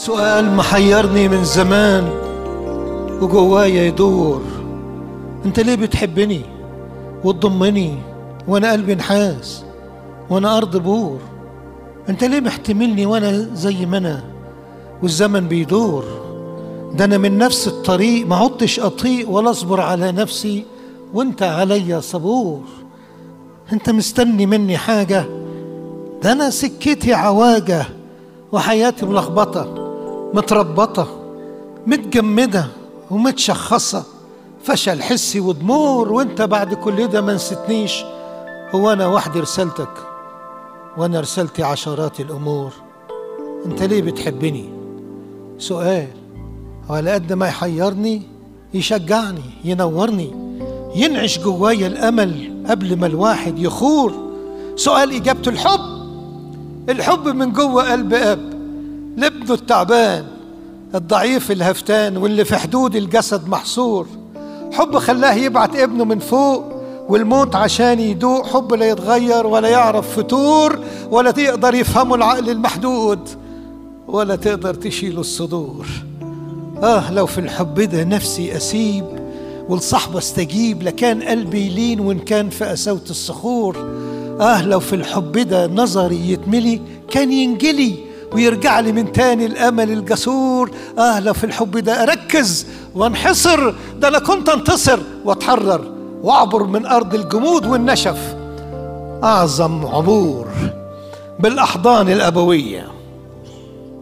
سؤال محيرني من زمان وجوايا يدور انت ليه بتحبني وتضمني وانا قلبي نحاس وانا ارض بور انت ليه محتملني وانا زي ما انا والزمن بيدور ده انا من نفس الطريق ما عدتش اطيق ولا اصبر على نفسي وانت عليا صبور انت مستني مني حاجه ده انا سكتي عواجه وحياتي ملخبطه متربطه متجمده ومتشخصه فشل حسي ودمور وانت بعد كل ده ما نسيتنيش هو انا وحدي رسالتك وانا رسالتي عشرات الامور انت ليه بتحبني سؤال وعلى قد ما يحيرني يشجعني ينورني ينعش جوايا الامل قبل ما الواحد يخور سؤال اجابته الحب الحب من جوه قلب اب لابنه التعبان الضعيف الهفتان واللي في حدود الجسد محصور حب خلاه يبعت ابنه من فوق والموت عشان يدوق حب لا يتغير ولا يعرف فتور ولا يقدر يفهمه العقل المحدود ولا تقدر تشيله الصدور آه لو في الحب ده نفسي أسيب والصحبة استجيب لكان قلبي يلين وإن كان في قساوة الصخور آه لو في الحب ده نظري يتملي كان ينجلي ويرجع لي من تاني الأمل الجسور آه لو في الحب ده أركز وانحصر ده أنا كنت أنتصر وأتحرر وأعبر من أرض الجمود والنشف أعظم عبور بالأحضان الأبوية